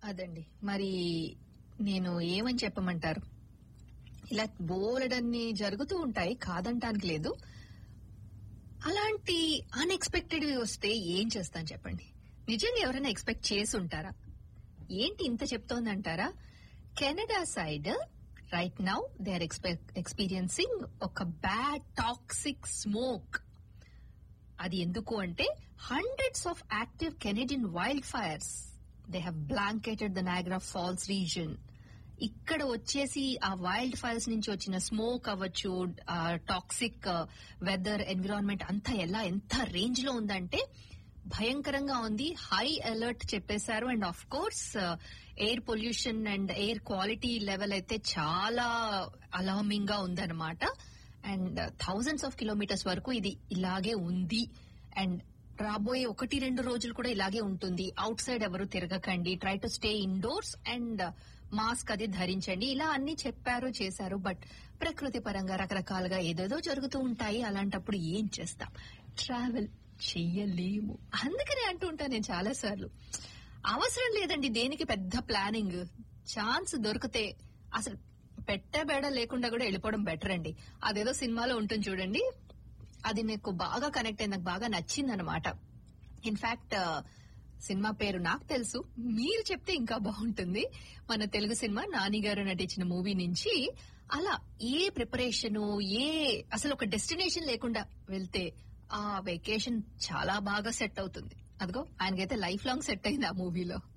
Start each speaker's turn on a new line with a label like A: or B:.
A: అదండి మరి నేను ఏమని చెప్పమంటారు ఇలా బోలెడన్ని జరుగుతూ ఉంటాయి కాదంటానికి లేదు అలాంటి అన్ఎక్స్పెక్టెడ్ వస్తే ఏం చేస్తాను చెప్పండి నిజంగా ఎవరైనా ఎక్స్పెక్ట్ చేసి ఉంటారా ఏంటి ఇంత చెప్తోందంటారా Canada side right now they are experiencing ఒక బ్యాడ్ టాక్సిక్ స్మోక్ అది ఎందుకు అంటే hundreds of active Canadian wild fires they have blanketed the Niagara Falls reason ఇక్కడ వచ్చేసి ఆ వైల్డ్ ఫైర్స్ నుంచి వచ్చిన స్మోక్ అవ్వచ్చు టాక్సిక్ వెదర్ ఎన్విరాన్మెంట్ అంతా ఎలా ఎంత రేంజ్ లో ఉందంటే భయంకరంగా ఉంది హై అలర్ట్ చెప్పేశారు and of course air pollution and air quality level అయితే చాలా అలార్మింగ్ గా ఉందన్నమాట అండ్ థౌజండ్స్ ఆఫ్ కిలోమీటర్స్ వరకు ఇది ఇలాగే ఉంది అండ్ రాబోయే ఒకటి రెండు రోజులు కూడా ఇలాగే ఉంటుంది అవుట్ సైడ్ ఎవరు తిరగకండి try to stay indoors and mask అది ధరించండి ఇలా అన్ని చెప్పారు చేశారు బట్ ప్రకృతి పరంగా రకరకాలుగా ఏదేదో జరుగుతూ ఉంటాయి అలాంటప్పుడు ఏం చేస్తాం ట్రావెల్ చెయ్యలేము అందుకనే అంటూ ఉంటాను నేను చాలా సార్లు అవసరం లేదండి దేనికి పెద్ద ప్లానింగ్ ఛాన్స్ దొరికితే అసలు పెట్టబేడ లేకుండా కూడా వెళ్ళిపోవడం బెటర్ అండి అదేదో సినిమాలో ఉంటుంది చూడండి అది నాకు బాగా కనెక్ట్ అయింది నాకు బాగా నచ్చింది అనమాట ఇన్ఫాక్ట్ సినిమా పేరు నాకు తెలుసు మీరు చెప్తే ఇంకా బాగుంటుంది మన తెలుగు సినిమా నాని గారు నటించిన మూవీ నుంచి అలా ఏ ప్రిపరేషన్ ఏ అసలు ఒక డెస్టినేషన్ లేకుండా వెళ్తే ఆ వెకేషన్ చాలా బాగా సెట్ అవుతుంది అదిగో ఆయనకైతే లైఫ్ లాంగ్ సెట్ అయింది ఆ మూవీలో